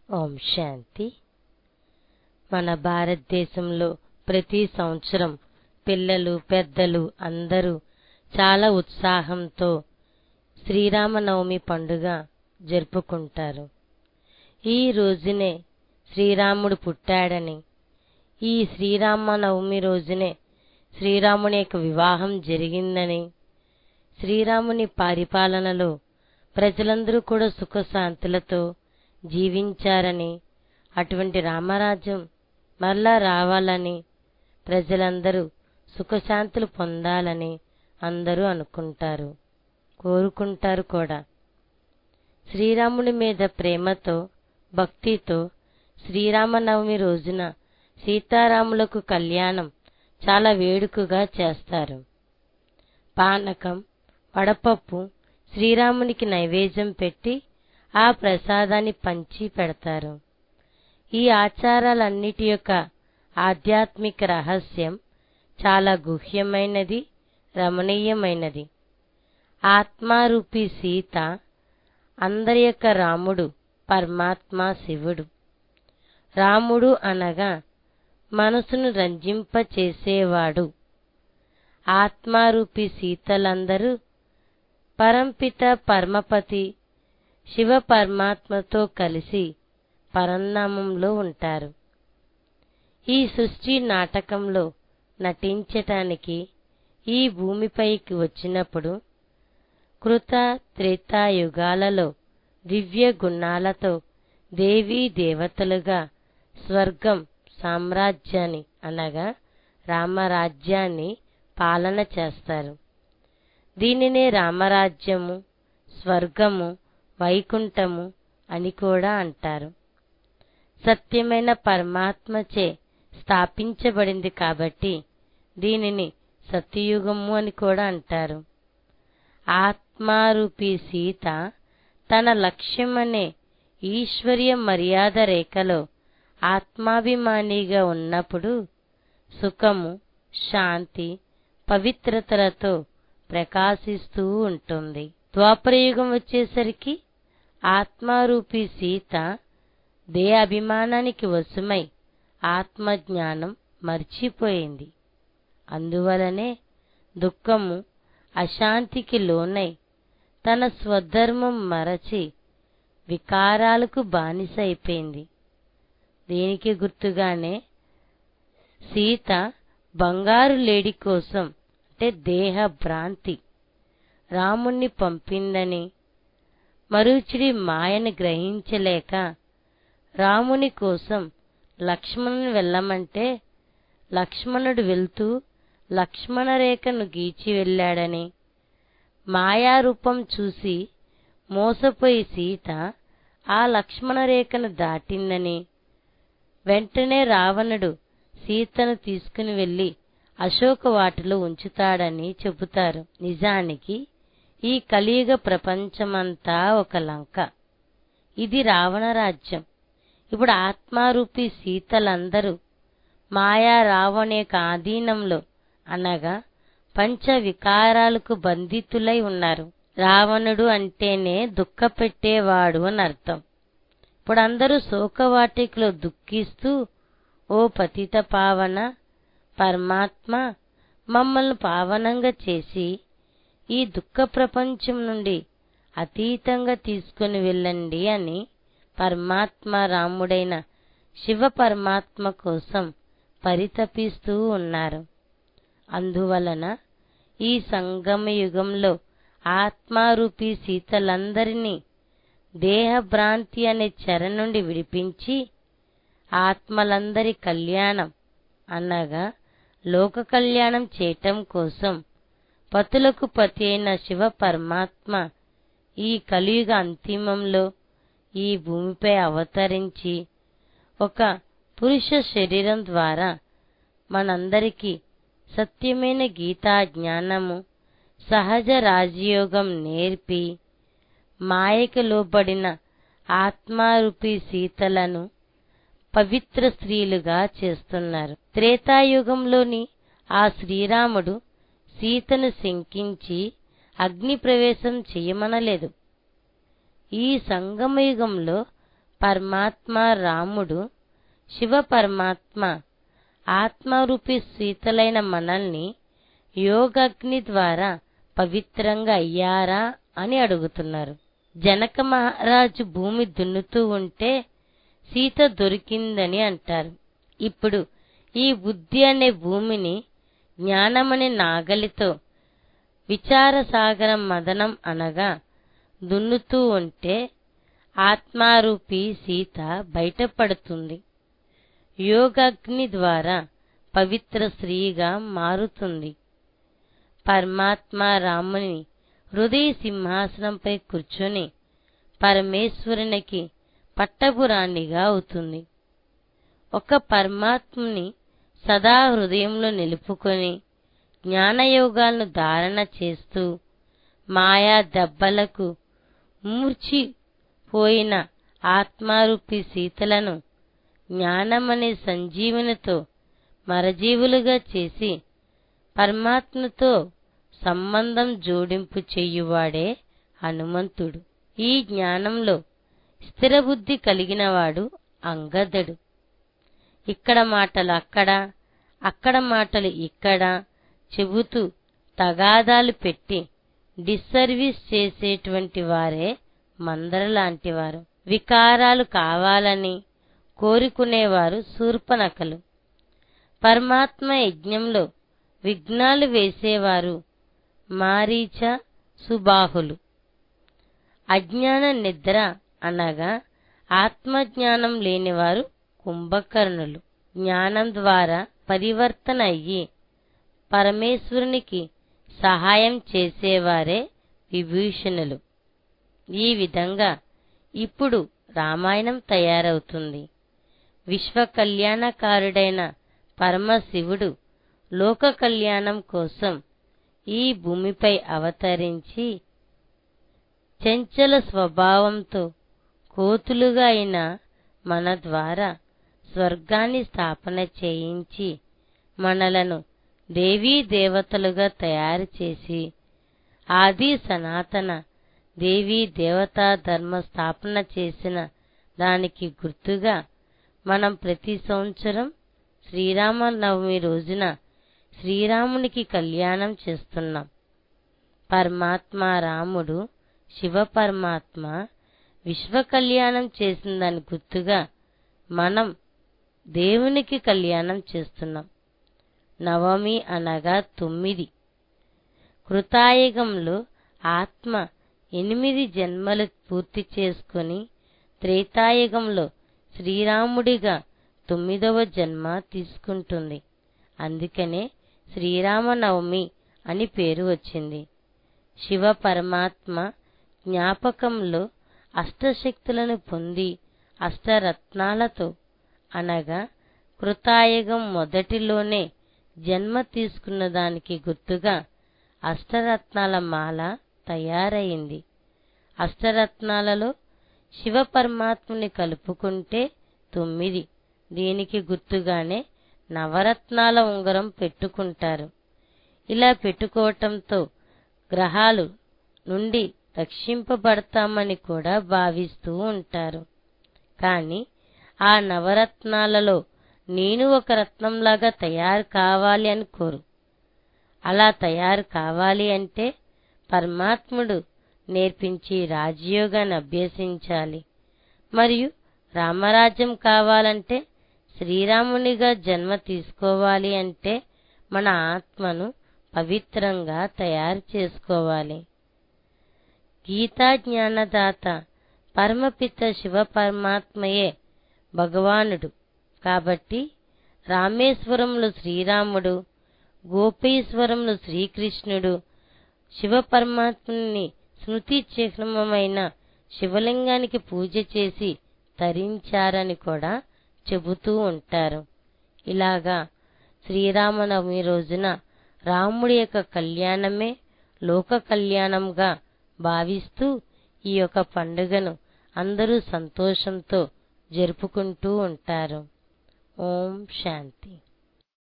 ఓం శాంతి మన భారతదేశంలో ప్రతి సంవత్సరం పిల్లలు పెద్దలు అందరూ చాలా ఉత్సాహంతో శ్రీరామనవమి పండుగ జరుపుకుంటారు ఈ రోజునే శ్రీరాముడు పుట్టాడని ఈ శ్రీరామనవమి రోజునే శ్రీరాముని యొక్క వివాహం జరిగిందని శ్రీరాముని పరిపాలనలో ప్రజలందరూ కూడా సుఖశాంతులతో జీవించారని అటువంటి రామరాజ్యం మరలా రావాలని ప్రజలందరూ సుఖశాంతులు పొందాలని అందరూ అనుకుంటారు కోరుకుంటారు కూడా శ్రీరాముని మీద ప్రేమతో భక్తితో శ్రీరామనవమి రోజున సీతారాములకు కళ్యాణం చాలా వేడుకగా చేస్తారు పానకం వడపప్పు శ్రీరామునికి నైవేద్యం పెట్టి ఆ ప్రసాదాన్ని పంచి పెడతారు ఈ ఆచారాలన్నిటి యొక్క ఆధ్యాత్మిక రహస్యం చాలా గుహ్యమైనది రమణీయమైనది ఆత్మారూపి సీత అందరి యొక్క రాముడు పరమాత్మ శివుడు రాముడు అనగా మనసును రంజింపచేసేవాడు ఆత్మారూపి సీతలందరూ పరంపిత పరమపతి శివ పరమాత్మతో కలిసి పరంధామంలో ఉంటారు ఈ సృష్టి నాటకంలో నటించటానికి ఈ భూమిపైకి వచ్చినప్పుడు కృత త్రేతాయుగాలలో దివ్య గుణాలతో దేవీ దేవతలుగా స్వర్గం సామ్రాజ్యాన్ని అనగా రామరాజ్యాన్ని పాలన చేస్తారు దీనినే రామరాజ్యము స్వర్గము వైకుంఠము అని కూడా అంటారు సత్యమైన పరమాత్మచే స్థాపించబడింది కాబట్టి దీనిని సత్యయుగము అని కూడా అంటారు ఆత్మారూపి సీత తన లక్ష్యమనే ఈశ్వర్య మర్యాద రేఖలో ఆత్మాభిమానిగా ఉన్నప్పుడు సుఖము శాంతి పవిత్రతలతో ప్రకాశిస్తూ ఉంటుంది ద్వాపరయుగం వచ్చేసరికి ఆత్మారూపి సీత దే అభిమానానికి వశమై ఆత్మజ్ఞానం మర్చిపోయింది అందువలనే దుఃఖము అశాంతికి లోనై తన స్వధర్మం మరచి వికారాలకు బానిస అయిపోయింది దీనికి గుర్తుగానే సీత బంగారు లేడి కోసం అంటే దేహ భ్రాంతి రాముణ్ణి పంపిందని మరుచుడి మాయను గ్రహించలేక రాముని కోసం లక్ష్మణుని వెళ్ళమంటే లక్ష్మణుడు వెళ్తూ లక్ష్మణ రేఖను గీచి వెళ్ళాడని మాయారూపం చూసి మోసపోయి సీత ఆ లక్ష్మణ రేఖను దాటిందని వెంటనే రావణుడు సీతను తీసుకుని వెళ్లి అశోక వాటిలో ఉంచుతాడని చెబుతారు నిజానికి ఈ కలియుగ ప్రపంచమంతా ఒక లంక ఇది రావణ రాజ్యం ఇప్పుడు ఆత్మారూపి సీతలందరూ మాయా రావణ యొక్క ఆధీనంలో అనగా పంచ వికారాలకు బంధితులై ఉన్నారు రావణుడు అంటేనే దుఃఖపెట్టేవాడు అని అర్థం ఇప్పుడు అందరూ శోకవాటికలో దుఃఖిస్తూ ఓ పతిత పావన పరమాత్మ మమ్మల్ని పావనంగా చేసి ఈ దుఃఖ ప్రపంచం నుండి అతీతంగా తీసుకుని వెళ్ళండి అని పరమాత్మ రాముడైన శివ పరమాత్మ కోసం పరితపిస్తూ ఉన్నారు అందువలన ఈ సంగమ యుగంలో ఆత్మారూపి సీతలందరినీ దేహభ్రాంతి అనే చెర నుండి విడిపించి ఆత్మలందరి కళ్యాణం అనగా లోక కళ్యాణం చేయటం కోసం పతులకు పతి అయిన శివ పరమాత్మ ఈ కలియుగ అంతిమంలో ఈ భూమిపై అవతరించి ఒక పురుష శరీరం ద్వారా మనందరికీ సత్యమైన గీతా జ్ఞానము సహజ రాజయోగం నేర్పి మాయకు లోబడిన ఆత్మారూపి సీతలను పవిత్ర స్త్రీలుగా చేస్తున్నారు త్రేతాయుగంలోని ఆ శ్రీరాముడు సీతను శంకించి అగ్ని ప్రవేశం చెయ్యమనలేదు ఈ సంగమయుగంలో పరమాత్మ రాముడు శివ పరమాత్మ ఆత్మరూపి శీతలైన మనల్ని యోగాగ్ని ద్వారా పవిత్రంగా అయ్యారా అని అడుగుతున్నారు జనక మహారాజు భూమి దున్నుతూ ఉంటే సీత దొరికిందని అంటారు ఇప్పుడు ఈ బుద్ధి అనే భూమిని జ్ఞానమనే నాగలితో విచారసాగరం మదనం అనగా దున్నుతూ ఉంటే ఆత్మారూపి సీత బయటపడుతుంది యోగాగ్ని ద్వారా పవిత్ర స్త్రీగా మారుతుంది పరమాత్మ రాముని హృదయ సింహాసనంపై కూర్చొని పరమేశ్వరునికి పట్టపురాణిగా అవుతుంది ఒక పరమాత్ముని సదా హృదయంలో నిలుపుకొని జ్ఞానయోగాలను ధారణ చేస్తూ మాయా దెబ్బలకు మూర్చిపోయిన ఆత్మారూపి సీతలను జ్ఞానమనే సంజీవనితో మరజీవులుగా చేసి పరమాత్మతో సంబంధం జోడింపు చెయ్యువాడే హనుమంతుడు ఈ జ్ఞానంలో స్థిరబుద్ధి కలిగినవాడు అంగదుడు ఇక్కడ మాటలు అక్కడ అక్కడ మాటలు ఇక్కడ చెబుతూ తగాదాలు పెట్టి డిస్సర్వీస్ చేసేటువంటి వారే మందర లాంటివారు వికారాలు కావాలని కోరుకునేవారు శూర్పనకలు పరమాత్మ యజ్ఞంలో విఘ్నాలు వేసేవారు మారీచ సుబాహులు అజ్ఞాన నిద్ర అనగా ఆత్మజ్ఞానం లేనివారు కుంభకర్ణులు జ్ఞానం ద్వారా పరివర్తన అయ్యి పరమేశ్వరునికి సహాయం చేసేవారే విభూషణులు ఈ విధంగా ఇప్పుడు రామాయణం తయారవుతుంది విశ్వ కళ్యాణకారుడైన పరమశివుడు లోక కళ్యాణం కోసం ఈ భూమిపై అవతరించి చంచల స్వభావంతో కోతులుగా అయిన మన ద్వారా స్వర్గాన్ని స్థాపన చేయించి మనలను దేవీ దేవతలుగా తయారు చేసి ఆది సనాతన దేవీ దేవతా ధర్మ స్థాపన చేసిన దానికి గుర్తుగా మనం ప్రతి సంవత్సరం శ్రీరామనవమి రోజున శ్రీరామునికి కళ్యాణం చేస్తున్నాం పరమాత్మ రాముడు శివ పరమాత్మ విశ్వ కళ్యాణం చేసిన దాని గుర్తుగా మనం దేవునికి కళ్యాణం చేస్తున్నాం నవమి అనగా తొమ్మిది కృతాయుగంలో ఆత్మ ఎనిమిది జన్మలు పూర్తి చేసుకొని త్రేతాయుగంలో శ్రీరాముడిగా తొమ్మిదవ జన్మ తీసుకుంటుంది అందుకనే శ్రీరామనవమి అని పేరు వచ్చింది శివ పరమాత్మ జ్ఞాపకంలో అష్టశక్తులను పొంది అష్టరత్నాలతో అనగా కృతాయుగం మొదటిలోనే జన్మ తీసుకున్న దానికి గుర్తుగా అష్టరత్నాల మాల తయారైంది అష్టరత్నాలలో శివ పరమాత్మని కలుపుకుంటే తొమ్మిది దీనికి గుర్తుగానే నవరత్నాల ఉంగరం పెట్టుకుంటారు ఇలా పెట్టుకోవటంతో గ్రహాలు నుండి రక్షింపబడతామని కూడా భావిస్తూ ఉంటారు కానీ ఆ నవరత్నాలలో నేను ఒక రత్నంలాగా తయారు కావాలి అని కోరు అలా తయారు కావాలి అంటే పరమాత్ముడు నేర్పించి రాజయోగాన్ని అభ్యసించాలి మరియు రామరాజ్యం కావాలంటే శ్రీరామునిగా జన్మ తీసుకోవాలి అంటే మన ఆత్మను పవిత్రంగా తయారు చేసుకోవాలి గీతా జ్ఞానదాత పరమపిత శివ పరమాత్మయే భగవానుడు కాబట్టి రామేశ్వరంలో శ్రీరాముడు గోపేశ్వరంలో శ్రీకృష్ణుడు శివ పరమాత్మని స్మృతి చిహ్నమైన శివలింగానికి పూజ చేసి తరించారని కూడా చెబుతూ ఉంటారు ఇలాగా శ్రీరామనవమి రోజున రాముడి యొక్క కళ్యాణమే లోక కళ్యాణంగా భావిస్తూ ఈ యొక్క పండుగను అందరూ సంతోషంతో జరుపుకుంటూ ఉంటారు ఓం శాంతి